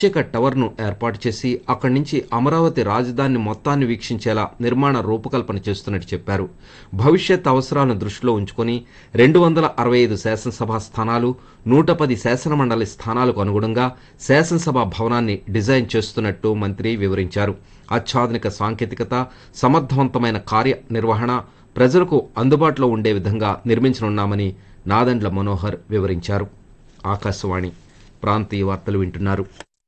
ప్రత్యేక టవర్ను ఏర్పాటు చేసి అక్కడి నుంచి అమరావతి రాజధాని మొత్తాన్ని వీక్షించేలా నిర్మాణ రూపకల్పన చేస్తున్నట్టు చెప్పారు భవిష్యత్ అవసరాలను దృష్టిలో ఉంచుకొని రెండు వందల అరవై ఐదు శాసనసభ స్థానాలు నూట పది శాసనమండలి స్థానాలకు అనుగుణంగా శాసనసభ భవనాన్ని డిజైన్ చేస్తున్నట్టు మంత్రి వివరించారు అత్యాధునిక సాంకేతికత సమర్థవంతమైన కార్యనిర్వహణ ప్రజలకు అందుబాటులో ఉండే విధంగా నిర్మించనున్నామని నాదండ్ల మనోహర్ వివరించారు ఆకాశవాణి ప్రాంతీయ వార్తలు వింటున్నారు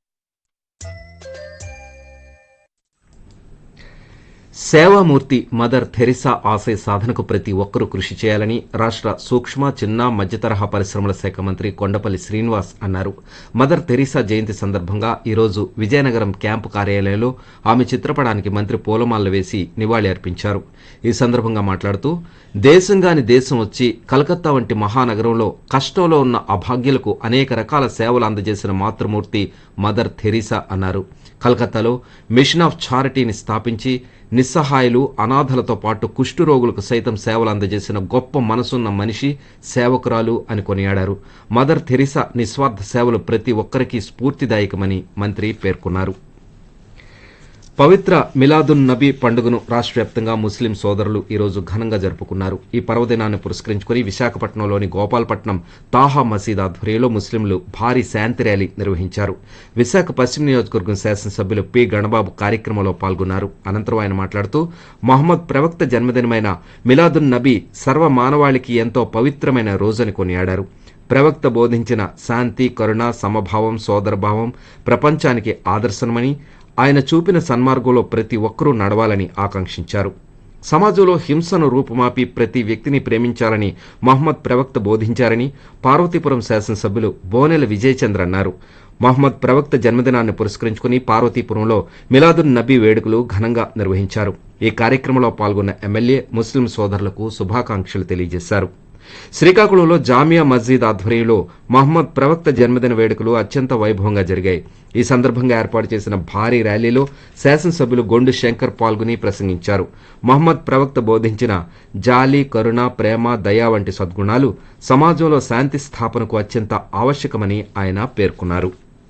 సేవామూర్తి మదర్ థెరిసా ఆశయ సాధనకు ప్రతి ఒక్కరూ కృషి చేయాలని రాష్ట్ర సూక్ష్మ చిన్న మధ్యతరహా పరిశ్రమల శాఖ మంత్రి కొండపల్లి శ్రీనివాస్ అన్నారు మదర్ థెరిసా జయంతి సందర్భంగా ఈరోజు విజయనగరం క్యాంపు కార్యాలయంలో ఆమె చిత్రపటానికి మంత్రి పూలమాలలు వేసి నివాళి అర్పించారు ఈ సందర్భంగా మాట్లాడుతూ దేశంగాని దేశం వచ్చి కలకత్తా వంటి మహానగరంలో కష్టంలో ఉన్న అభాగ్యులకు అనేక రకాల సేవలు అందజేసిన మాతృమూర్తి మదర్ థెరిసా అన్నారు కలకత్తాలో మిషన్ ఆఫ్ చారిటీని స్థాపించి నిస్సహాయులు అనాథలతో పాటు కుష్ఠురోగులకు సైతం సేవలు అందజేసిన గొప్ప మనసున్న మనిషి సేవకురాలు అని కొనియాడారు మదర్ థెరిసా నిస్వార్థ సేవలు ప్రతి ఒక్కరికి స్ఫూర్తిదాయకమని మంత్రి పేర్కొన్నారు పవిత్ర మిలాదున్ నబీ పండుగను రాష్ట్ర వ్యాప్తంగా ముస్లిం సోదరులు ఈరోజు ఘనంగా జరుపుకున్నారు ఈ పర్వదినాన్ని పురస్కరించుకుని విశాఖపట్నంలోని గోపాలపట్నం తాహా మసీద్ ఆధ్వర్యంలో ముస్లింలు భారీ శాంతి ర్యాలీ నిర్వహించారు విశాఖ పశ్చిమ నియోజకవర్గం శాసనసభ్యులు పి గణబాబు కార్యక్రమంలో పాల్గొన్నారు అనంతరం ఆయన మాట్లాడుతూ మహమ్మద్ ప్రవక్త జన్మదినమైన మిలాదున్ నబీ సర్వ మానవాళికి ఎంతో పవిత్రమైన రోజని కొనియాడారు ప్రవక్త బోధించిన శాంతి కరుణ సమభావం సోదరభావం ప్రపంచానికి ఆదర్శనమని ఆయన చూపిన సన్మార్గంలో ప్రతి ఒక్కరూ నడవాలని ఆకాంక్షించారు సమాజంలో హింసను రూపుమాపి ప్రతి వ్యక్తిని ప్రేమించాలని మహమ్మద్ ప్రవక్త బోధించారని పార్వతీపురం శాసనసభ్యులు బోనెల విజయచంద్ర అన్నారు మహమ్మద్ ప్రవక్త జన్మదినాన్ని పురస్కరించుకుని పార్వతీపురంలో మిలాదున్ నబీ వేడుకలు ఘనంగా నిర్వహించారు ఈ కార్యక్రమంలో పాల్గొన్న ఎమ్మెల్యే ముస్లిం సోదరులకు శుభాకాంక్షలు తెలియజేశారు శ్రీకాకుళంలో జామియా మస్జీద్ ఆధ్వర్యంలో మహమ్మద్ ప్రవక్త జన్మదిన వేడుకలు అత్యంత వైభవంగా జరిగాయి ఈ సందర్భంగా ఏర్పాటు చేసిన భారీ ర్యాలీలో శాసనసభ్యులు గొండు శంకర్ పాల్గొని ప్రసంగించారు మహమ్మద్ ప్రవక్త బోధించిన జాలి కరుణ ప్రేమ దయ వంటి సద్గుణాలు సమాజంలో శాంతి స్థాపనకు అత్యంత ఆవశ్యకమని ఆయన పేర్కొన్నారు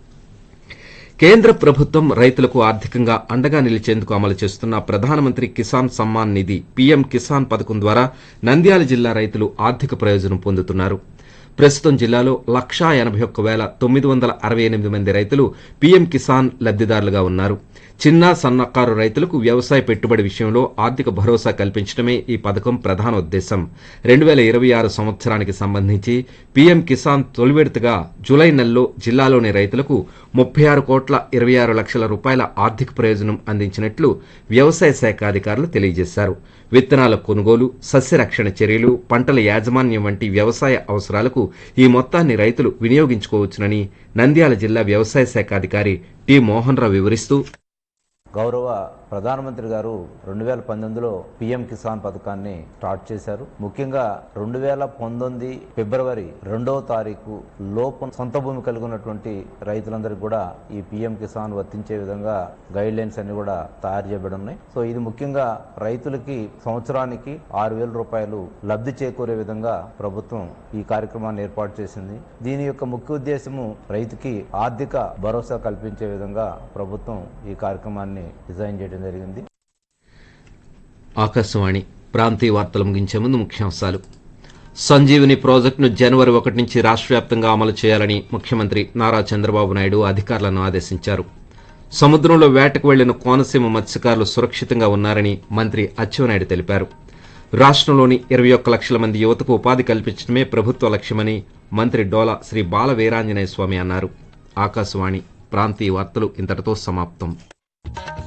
కేంద్ర ప్రభుత్వం రైతులకు ఆర్థికంగా అండగా నిలిచేందుకు అమలు చేస్తున్న ప్రధానమంత్రి కిసాన్ సమ్మాన్ నిధి పీఎం కిసాన్ పథకం ద్వారా నంద్యాల జిల్లా రైతులు ఆర్థిక ప్రయోజనం పొందుతున్నారు ప్రస్తుతం జిల్లాలో లక్షా ఎనభై ఒక్క వేల తొమ్మిది వందల అరవై ఎనిమిది మంది రైతులు పీఎం కిసాన్ లబ్దిదారులుగా ఉన్నారు చిన్న సన్నకారు రైతులకు వ్యవసాయ పెట్టుబడి విషయంలో ఆర్థిక భరోసా కల్పించడమే ఈ పథకం ప్రధాన ఉద్దేశం రెండు వేల ఇరవై ఆరు సంవత్సరానికి సంబంధించి పీఎం కిసాన్ తొలి విడతగా జూలై నెలలో జిల్లాలోని రైతులకు ముప్పై ఆరు కోట్ల ఇరవై ఆరు లక్షల రూపాయల ఆర్థిక ప్రయోజనం అందించినట్లు వ్యవసాయ శాఖ అధికారులు తెలియజేశారు విత్తనాల కొనుగోలు సస్యరక్షణ చర్యలు పంటల యాజమాన్యం వంటి వ్యవసాయ అవసరాలకు ఈ మొత్తాన్ని రైతులు వినియోగించుకోవచ్చునని నంద్యాల జిల్లా వ్యవసాయ శాఖ అధికారి టి మోహన్ రావు వివరిస్తూ గౌరవ ప్రధానమంత్రి గారు రెండు వేల పంతొమ్మిదిలో పిఎం కిసాన్ పథకాన్ని స్టార్ట్ చేశారు ముఖ్యంగా రెండు వేల పంతొమ్మిది ఫిబ్రవరి రెండవ తారీఖు లోపు సొంత భూమి కలిగి ఉన్నటువంటి రైతులందరికీ కూడా ఈ పిఎం కిసాన్ వర్తించే విధంగా గైడ్ లైన్స్ అన్ని కూడా తయారు చేయబడి ఉన్నాయి సో ఇది ముఖ్యంగా రైతులకి సంవత్సరానికి ఆరు వేల రూపాయలు లబ్ధి చేకూరే విధంగా ప్రభుత్వం ఈ కార్యక్రమాన్ని ఏర్పాటు చేసింది దీని యొక్క ముఖ్య ఉద్దేశము రైతుకి ఆర్థిక భరోసా కల్పించే విధంగా ప్రభుత్వం ఈ కార్యక్రమాన్ని డిజైన్ చేయడం జరిగింది ఆకాశవాణి ప్రాంతీయ వార్తలు ముగించే ముందు ముఖ్యాంశాలు సంజీవిని ప్రాజెక్టును జనవరి ఒకటి నుంచి రాష్ట్ర వ్యాప్తంగా అమలు చేయాలని ముఖ్యమంత్రి నారా చంద్రబాబు నాయుడు అధికారులను ఆదేశించారు సముద్రంలో వేటకు వెళ్లిన కోనసీమ మత్స్యకారులు సురక్షితంగా ఉన్నారని మంత్రి అచ్చెన్నాయుడు తెలిపారు రాష్ట్రంలోని ఇరవై ఒక్క లక్షల మంది యువతకు ఉపాధి కల్పించడమే ప్రభుత్వ లక్ష్యమని మంత్రి డోలా శ్రీ బాల వీరాంజనేయ స్వామి అన్నారు ఆకాశవాణి ప్రాంతీయ వార్తలు ఇంతటితో సమాప్తం